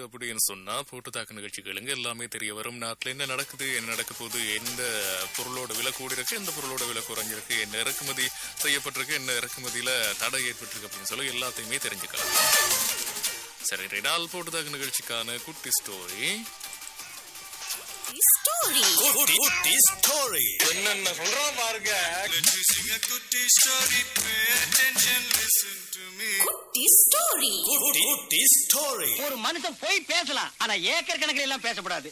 அப்படின்னு சொன்னா போட்டு தாக்கு நிகழ்ச்சிகளுங்க எல்லாமே தெரிய வரும் நாட்டுல என்ன நடக்குது என்ன நடக்க போகுது எந்த பொருளோட விலை கூடி இருக்கு எந்த பொருளோட விலை குறைஞ்சிருக்கு என்ன இறக்குமதி செய்யப்பட்டிருக்கு என்ன இறக்குமதியில தடை ஏற்பட்டிருக்கு அப்படின்னு சொல்லி எல்லாத்தையுமே தெரிஞ்சுக்கலாம் சரி ரெடால் போட்டு தாக்கு நிகழ்ச்சிக்கான குட்டி ஸ்டோரி ஸ்டோரி குட்டி குட்டி ஸ்டோரி என்னென்ன சொல்றான் பாருங்க Let me sing a goody story. Pay attention, listen to me. குட்டி ஸ்டோரி குட்டி குட்டி ஸ்டோரி ஒரு மனுஷன் போய் பேசலாம் ஆனா ஏக்கர் கணக்கில் எல்லாம் பேசக்கூடாது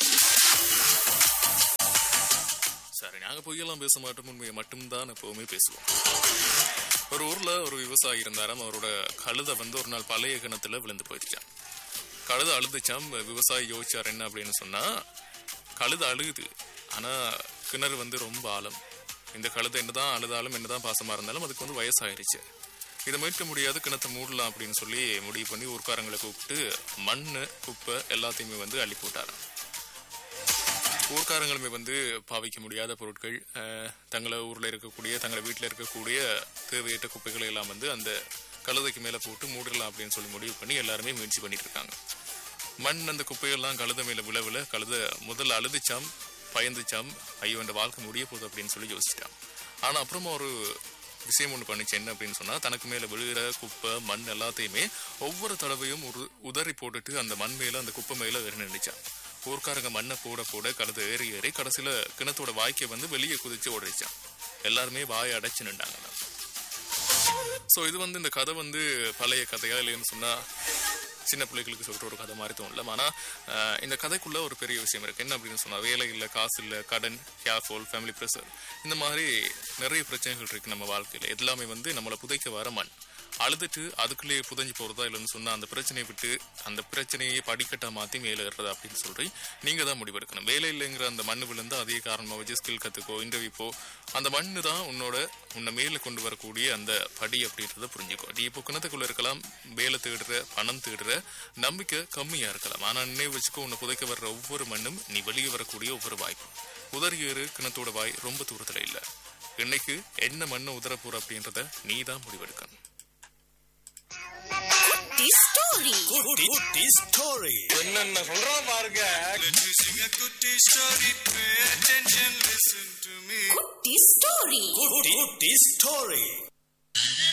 சரி நாங்க பொய்யெல்லாம் பேச மாட்டோம் உண்மையை மட்டும்தான் எப்பவுமே பேசுவோம் ஒரு ஊர்ல ஒரு விவசாயி இருந்தாராம் அவரோட கழுதை வந்து ஒரு நாள் பழைய கிணத்துல விழுந்து போயிடுச்சான் கழுதை அழுதுச்சாம் விவசாயி யோசிச்சார் என்ன அப்படின்னு சொன்னா கழுதை அழுகுது ஆனா கிணறு வந்து ரொம்ப ஆழம் இந்த கழுதை என்னதான் அழுதாலும் என்னதான் பாசமா இருந்தாலும் அதுக்கு வந்து வயசாயிருச்சு இதை மீட்க முடியாது கிணத்தை மூடலாம் அப்படின்னு சொல்லி முடிவு பண்ணி ஊர்க்காரங்களை கூப்பிட்டு மண் குப்பை எல்லாத்தையுமே வந்து அள்ளி போட்டாராம் ஊர்க்காரங்களுமே வந்து பாவிக்க முடியாத பொருட்கள் அஹ், தங்களை ஊர்ல இருக்கக்கூடிய தங்களை வீட்டில் இருக்கக்கூடிய தேவையற்ற குப்பைகளை எல்லாம் வந்து அந்த கழுதைக்கு மேல போட்டு மூடிடலாம் அப்படின்னு சொல்லி முடிவு பண்ணி எல்லாருமே முயற்சி பண்ணிட்டு இருக்காங்க மண் அந்த குப்பையெல்லாம் கழுத மேல விழ விழ கழுத முதல்ல அழுதுச்சாம் பயந்துச்சாம் ஐயோ இந்த வாழ்க்கை முடிய போகுது அப்படின்னு சொல்லி யோசிச்சிட்டான் ஆனா அப்புறமா ஒரு விஷயம் ஒன்று பண்ணிச்சு என்ன அப்படின்னு சொன்னா தனக்கு மேல விழுகிற குப்பை மண் எல்லாத்தையுமே ஒவ்வொரு தடவையும் ஒரு உதறி போட்டுட்டு அந்த மண் மேல அந்த குப்பை மேல வெறி நின்றுச்சான் ஊர்க்காரங்க மண்ணை போட போட கழுத ஏறி ஏறி கடைசியில கிணத்தோட வாய்க்கை வந்து வெளியே குதிச்சு ஓடிச்சான் எல்லாருமே வாயை அடைச்சு நின்றாங்க ஸோ இது வந்து இந்த கதை வந்து பழைய கதையா இல்லைன்னு சொன்னா சின்ன பிள்ளைகளுக்கு சொல்ற ஒரு கதை மாதிரி தோணல ஆனா அஹ், இந்த கதைக்குள்ள ஒரு பெரிய விஷயம் இருக்கு என்ன அப்படின்னு சொன்னா வேலை இல்லை காசு இல்லை கடன் கேர்ஃபோல் ஃபேமிலி ப்ரெஷர் இந்த மாதிரி நிறைய பிரச்சனைகள் இருக்கு நம்ம வாழ்க்கையில எல்லாமே வந்து நம்மளை புதைக்க வர மண் அழுதுட்டு அதுக்குள்ளேயே புதைஞ்சு போறதா இல்லைன்னு சொன்னா அந்த பிரச்சனையை விட்டு அந்த பிரச்சனையை படிக்கட்டா மாத்தி மேலே ஏறுறதா அப்படின்னு சொல்லி நீங்க தான் முடிவெடுக்கணும் வேலை இல்லைங்கிற அந்த மண்ணு விழுந்து அதே காரணமா வச்சு ஸ்கில் கத்துக்கோ இன்டர்வியூ போ அந்த மண்ணு தான் உன்னோட உன்னை மேல கொண்டு வரக்கூடிய அந்த படி அப்படின்றத புரிஞ்சுக்கோ நீ இப்போ கிணத்துக்குள்ள இருக்கலாம் வேலை தேடுற பணம் தேடுற நம்பிக்கை கம்மியா இருக்கலாம் ஆனா நினைவு வச்சுக்கோ உன்னை புதைக்க வர்ற ஒவ்வொரு மண்ணும் நீ வெளியே வரக்கூடிய ஒவ்வொரு வாய்ப்பும் உதறி ஏறு கிணத்தோட வாய் ரொம்ப தூரத்துல இல்ல இன்னைக்கு என்ன மண்ணை உதற போற அப்படின்றத நீ தான் முடிவெடுக்கணும் குட்டி ஸ்டோரி குட்டி குட்டி ஸ்டோரி என்னென்ன சொல்றான் பாருங்க Let me sing a goody story. Pay attention, listen to me. குட்டி ஸ்டோரி குட்டி குட்டி ஸ்டோரி